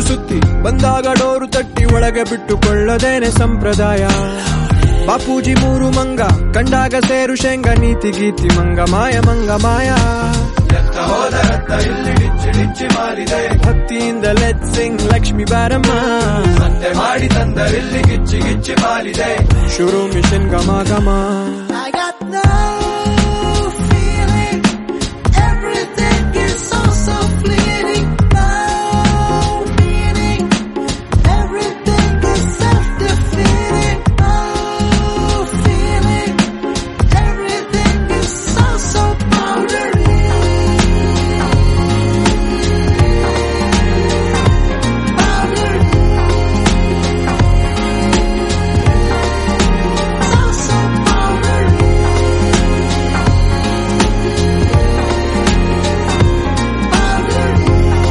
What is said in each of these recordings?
ಸುತ್ತಿ ಬಂದಾಗ ಡೋರು ತಟ್ಟಿ ಒಳಗೆ ಬಿಟ್ಟುಕೊಳ್ಳದೇನೆ ಸಂಪ್ರದಾಯ ಬಾಪೂಜಿ ಮೂರು ಮಂಗ ಕಂಡಾಗ ಸೇರು ಶೇಂಗ ನೀತಿ ಗೀತಿ ಮಂಗ ಮಾಯ ಮಂಗ ಮಾಯ ಭಕ್ತಿಯಿಂದ ಲೆಟ್ ಸಿಂಗ್ ಲಕ್ಷ್ಮಿ ಬಾರಮ್ಮ ಮಾಡಿ ತಂದರಿಲ್ಲಿ ಗಿಚ್ಚಿ ಗಿಚ್ಚಿ ಮಾರಿದೆ ಶುರು ಮಿಷನ್ ಗಮ ಗಮ I got no feeling. Everything is so, so fleeting. No meaning. Everything is self-defeating. No feeling. Everything is so, so powdery. Powdery. So, so powdery. Powdery.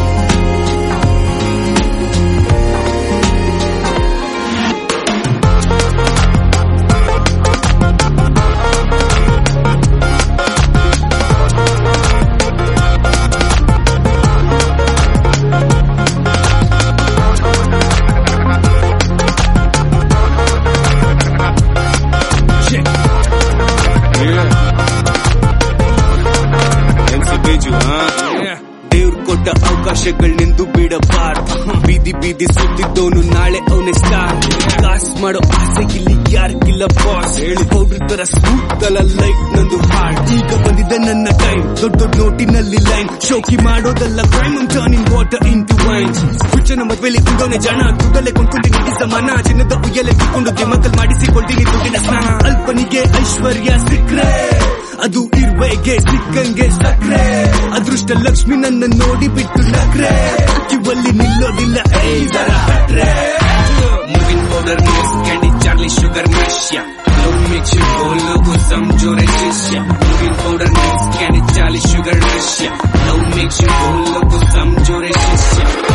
ದೇವ್ರು ಕೊಟ್ಟ ಅವಕಾಶಗಳನ್ನೆಂದು ಬಿಡಬಾರ್ದು ಬೀದಿ ಬೀದಿ ಸುತ್ತಿದ್ದವನು ನಾಳೆ ಅವನೇ ಸ್ಟಾರ್ ಕಾಸ್ ಮಾಡೋ ಆಸೆ ಇಲ್ಲಿ ಯಾರಿಗಿಲ್ಲ ಬಾಸ್ ಹೇಳಿ ಪೌಡ್ರ್ ತರ ಸ್ಮೂತ್ ಅಲ್ಲ ಲೈಟ್ ನಂದು ಹಾರ್ಟ್ ಈಗ ಬಂದಿದೆ ನನ್ನ ಟೈಮ್ ದೊಡ್ಡ ದೊಡ್ಡ ನೋಟಿನಲ್ಲಿ ಲೈನ್ ಶೋಕಿ ಮಾಡೋದಲ್ಲ crime turning water into wine ಹುಚ್ಚನ ಮದ್ವೆಲಿ ಉಂಡೋನೆ ಜನ ದುಡ್ಡಲ್ಲೇ ಕೊಂಡ್ಕೊಂಡು ನಿಧಿ ಸಮಾನ ಚಿನ್ನದ ಉಯ್ಯಲೆ ಕಿತ್ಕೊಂಡು ದಿಮಕಲ್ ಮಾಡಿಸಿಕೊಳ್ತೀನಿ ದುಡ್ಡಿನ ಸ್ನಾನ ಅಲ್ಪನಿಗೆ ಐಶ್ವರ್ಯ ಸಿಕ್ರೆ ಅದು ಇರುವೆಗೆ ಸಿಕ್ಕಂಗೆ ಸಕ್ರೆ ಅದೃಷ್ಟ ಲಕ್ಷ್ಮಿ ನನ್ನ ನೋಡಿ ಬಿಟ್ಟು ನಕ್ರೆ ಕಿವಲ್ಲಿ ನಿಲ್ಲೋದಿಲ್ಲ ಏ ಇದರ ಹಟ್ರೆ moving powder mix candy Charlie sugar ಮಿಶ್ಯ ಲವ್ ಮಿಕ್ಸ್ ಲೋಗೋ ಸಮझो रे शिष्य moving powder mix candy Charlie sugar मिश्य लव मिक्स लोगो समझो रे शिष्य